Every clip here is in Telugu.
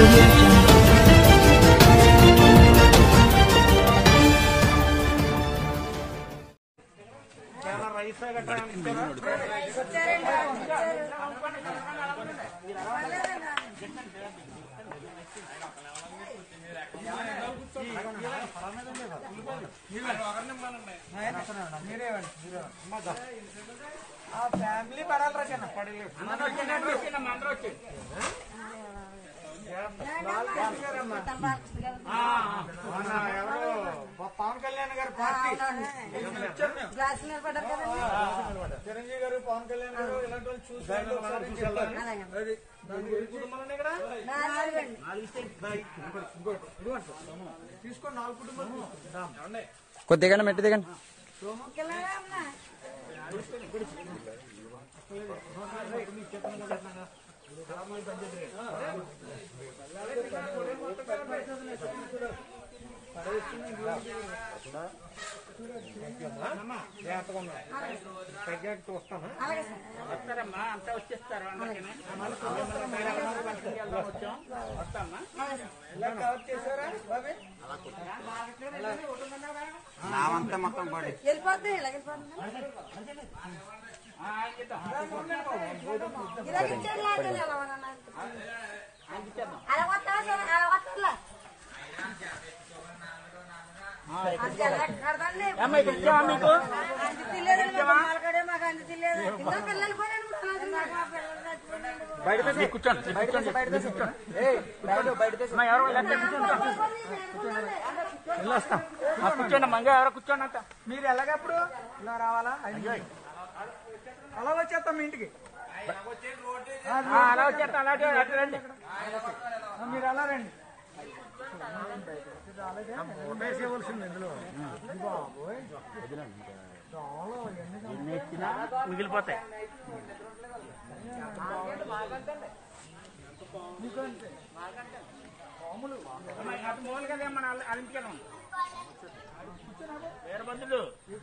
audio jungle. ఆ ఫ్యామిలీ పడాలరా చిన్న పడలేదు మొన్న ఎవరు పవన్ కళ్యాణ్ గారు పార్టీ చిరంజీవి గారు పవన్ కళ్యాణ్ గారు ఇలాంటి వాళ్ళు చూసి వాళ్ళు ఒకసారి చెప్పాలి. అది. దాని గురించి కుటుంబాలు ఉన్నాయి ఇక్కడ? ఇంకోటి. ఇదిగోండి. తీసుకోండి నాలుగు కుటుంబాలు తీసుకోండి. కొద్దిగా మెట్టి దిగండి జాగ్రత్తగా ఉండండి. తగ్గాక చూస్తాను వస్తారమ్మా అంతా వచ్చేస్తారు అందరికీ వస్తామ్మా ఇలా కవర్ చేశారా బాబీ నావంతా మొత్తం పడి వెళ్ళిపోద్ది ఇలా వెళ్ళిపోద్ది ఇలా ఇచ్చాడు లాగానే అలా ఉన్నా. అలా వస్తావా సార్? అలా వస్తారులే. అది ఎలా కడతాండి? అమ్మ ఇక్కడ ఇచ్చావా మీకు అంత తెలియదు మాకు మాలకాడే మాకు అంత తెలియదు ఇంకా పిల్లలు పోయాడు నాకు నాకు ఆ పిల్లలు చచ్చిపోయాడు. మీరు కూర్చోండి మీరు కూర్చోండి మీరు కూర్చోండి అమ్మా, ఎవరో లెక్క కూర్చోండి ఆ, కూర్చోండి మంగ ఎవరో కూర్చోండి అంత మీరు ఎలాగప్పుడు ఇలా రావాలా అయ్యో. అలా వచ్చేస్తాం మీ ఇంటికి ఆ, అలా వచ్చేస్తా అలాంటి అటు రండి ఆ, మీరు అలా రండి ఓటేసేవలసింది ఇందులో బాబోయ్ దోమలు ఎన్ని ఎన్ని ఇచ్చినా మిగిలిపోతాయి అమ్మా, అటు మూలకి వెళ్ళి మన వాళ్ళ- వాళ్ళ ఇంటికి వెళ్దాం. వేరే బంధువులు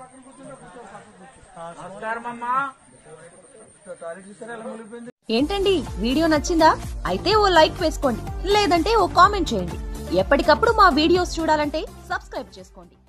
నమస్కారం అమ్మా టాయిలెట్ చూసారా ఎలా మునిగిపోయింది ఏంటండి వీడియో నచ్చిందా అయితే ఓ లైక్ వేసుకోండి లేదంటే ఓ కామెంట్ చేయండి ఎప్పటికప్పుడు మా వీడియోస్ చూడాలంటే సబ్స్క్రైబ్ చేసుకోండి